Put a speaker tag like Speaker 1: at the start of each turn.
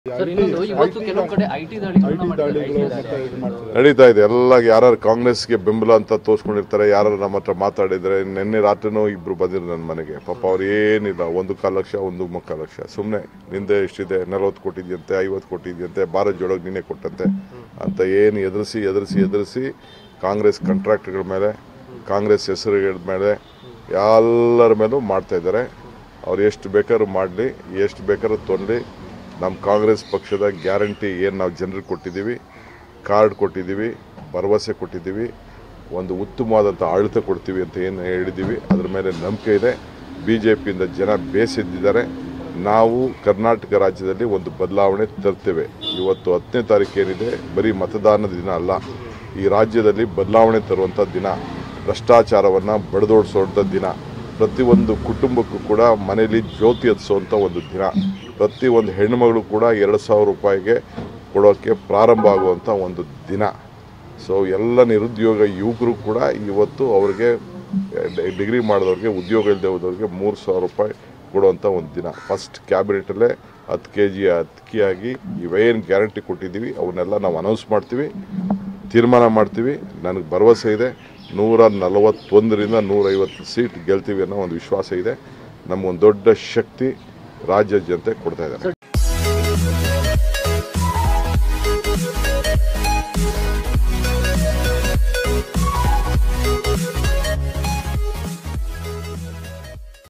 Speaker 1: sir ಇನ್ನೊಂದು ಇವತ್ತು ಕೆಲವು ಕಡೆ ಐ ಟಿ ದಾಳಿಗಳನ್ನ ಮಾಡಿದ್ದಾರೆ
Speaker 2: ದಾಳಿಗಳು ಮತ್ತೆ ಇದು ಮಾಡ್ತಾರೆ
Speaker 3: ನಡೀತಾ ಇದೆ ಎಲ್ಲ ಯಾರು ಕಾಂಗ್ರೆಸ್ಗೆ ಬೆಂಬಲ ಅಂತ ತೋರಿಸ್ಕೊಂಡಿರ್ತಾರೆ ಯಾರು ನಮ್ಮ ಹತ್ರ ಮಾತಾಡಿದ್ರೆ ನಿನ್ನೆ ರಾತ್ರಿನೂ ಇಬ್ರು ಬಂದಿರು ನನ್ನ ಮನೆಗೆ ಪಾಪ ಅವ್ರು ಏನಿಲ್ಲ ಒಂದು ಕಾಲು ಲಕ್ಷ ಒಂದು ಮುಕ್ಕಾಲು ಲಕ್ಷ ಸುಮ್ಮನೆ ನಿಂದೆ ಎಷ್ಟಿದೆ ನಲವತ್ತು ಕೊಟ್ಟಿದ್ಯಂತೆ ಐವತ್ತು ಕೊಟ್ಟಿದ್ಯಂತೆ ಭಾರತ್ ಜೋಡೋಗಿ ನೀನೇ ಕೊಟ್ಟಂತೆ ಅಂತ ಏನು ಎದುರಿಸಿ ಎದುರಿಸಿ ಎದುರಿಸಿ ಕಾಂಗ್ರೆಸ್ ಕಾಂಟ್ರಾಕ್ಟ್ಗಳ ಮೇಲೆ ಕಾಂಗ್ರೆಸ್ ಹೆಸರುಗಳ ಮೇಲೆ ಎಲ್ಲರ ಮೇಲೂ ಮಾಡ್ತಾ ಇದ್ದಾರೆ ಅವ್ರು ಎಷ್ಟು ಬೇಕಾದ್ರೂ ಮಾಡಲಿ ಎಷ್ಟು ಬೇಕಾದ್ರೂ ತೊಂದು ನಮ್ಮ ಕಾಂಗ್ರೆಸ್ ಪಕ್ಷದ ಗ್ಯಾರಂಟಿ ಏನು ನಾವು ಜನರಿಗೆ ಕೊಟ್ಟಿದ್ದೀವಿ ಕಾರ್ಡ್ ಕೊಟ್ಟಿದ್ದೀವಿ ಭರವಸೆ ಕೊಟ್ಟಿದ್ದೀವಿ ಒಂದು ಉತ್ತಮವಾದಂಥ ಆಡಳಿತ ಕೊಡ್ತೀವಿ ಅಂತ ಏನು ಹೇಳಿದ್ದೀವಿ ಅದ್ರ ಮೇಲೆ ನಂಬಿಕೆ ಇದೆ ಬಿ ಜೆ ಪಿಯಿಂದ ಜನ ಬೇಸೆದ್ದಿದ್ದಾರೆ ನಾವು ಕರ್ನಾಟಕ ರಾಜ್ಯದಲ್ಲಿ ಒಂದು ಬದಲಾವಣೆ ತರ್ತೇವೆ ಇವತ್ತು ಹತ್ತನೇ ತಾರೀಕು ಏನಿದೆ ಬರೀ ಮತದಾನದ ದಿನ ಅಲ್ಲ ಈ ರಾಜ್ಯದಲ್ಲಿ ಬದಲಾವಣೆ ತರುವಂಥ ದಿನ ಭ್ರಷ್ಟಾಚಾರವನ್ನು ಬಡಿದೋಡಿಸುವಂಥ ದಿನ ಪ್ರತಿಯೊಂದು ಕುಟುಂಬಕ್ಕೂ ಕೂಡ ಮನೆಯಲ್ಲಿ ಜ್ಯೋತಿ ಹತ್ಸುವಂಥ ಒಂದು ದಿನ ಪ್ರತಿಯೊಂದು ಹೆಣ್ಣುಮಗಳು ಕೂಡ ಎರಡು ಸಾವಿರ ರೂಪಾಯಿಗೆ ಕೊಡೋಕ್ಕೆ ಪ್ರಾರಂಭ ಆಗುವಂಥ ಒಂದು ದಿನ ಸೊ ಎಲ್ಲ ನಿರುದ್ಯೋಗ ಯುವಕರು ಕೂಡ ಇವತ್ತು ಅವ್ರಿಗೆ ಡಿ- ಡಿಗ್ರಿ ಮಾಡಿದವ್ರಿಗೆ ಉದ್ಯೋಗ ಇಲ್ಲದೆ ಹೋದವ್ರಿಗೆ ಮೂರು ಸಾವಿರ ರೂಪಾಯಿ ಕೊಡುವಂಥ ಒಂದು ದಿನ ಫಸ್ಟ್ ಕ್ಯಾಬಿನೆಟಲ್ಲೇ ಹತ್ತು ಕೆ ಜಿ ಅಕ್ಕಿಯಾಗಿ ಇವೇನು ಗ್ಯಾರಂಟಿ ಕೊಟ್ಟಿದ್ದೀವಿ ಅವನ್ನೆಲ್ಲ ನಾವು ಅನೌನ್ಸ್ ಮಾಡ್ತೀವಿ ತೀರ್ಮಾನ ಮಾಡ್ತೀವಿ ನನಗೆ ಭರವಸೆ ಇದೆ ನೂರ ನಲವತ್ತೊಂದರಿಂದ ನೂರೈವತ್ತು ಸೀಟ್ ಗೆಲ್ತೀವಿ ಅನ್ನೋ ಒಂದು ವಿಶ್ವಾಸ ಇದೆ ನಮಗೊಂದು ದೊಡ್ಡ ಶಕ್ತಿ ರಾಜ್ಯ ಜನತೆ ಕೊಡ್ತಾ ಇದ್ದಾರೆ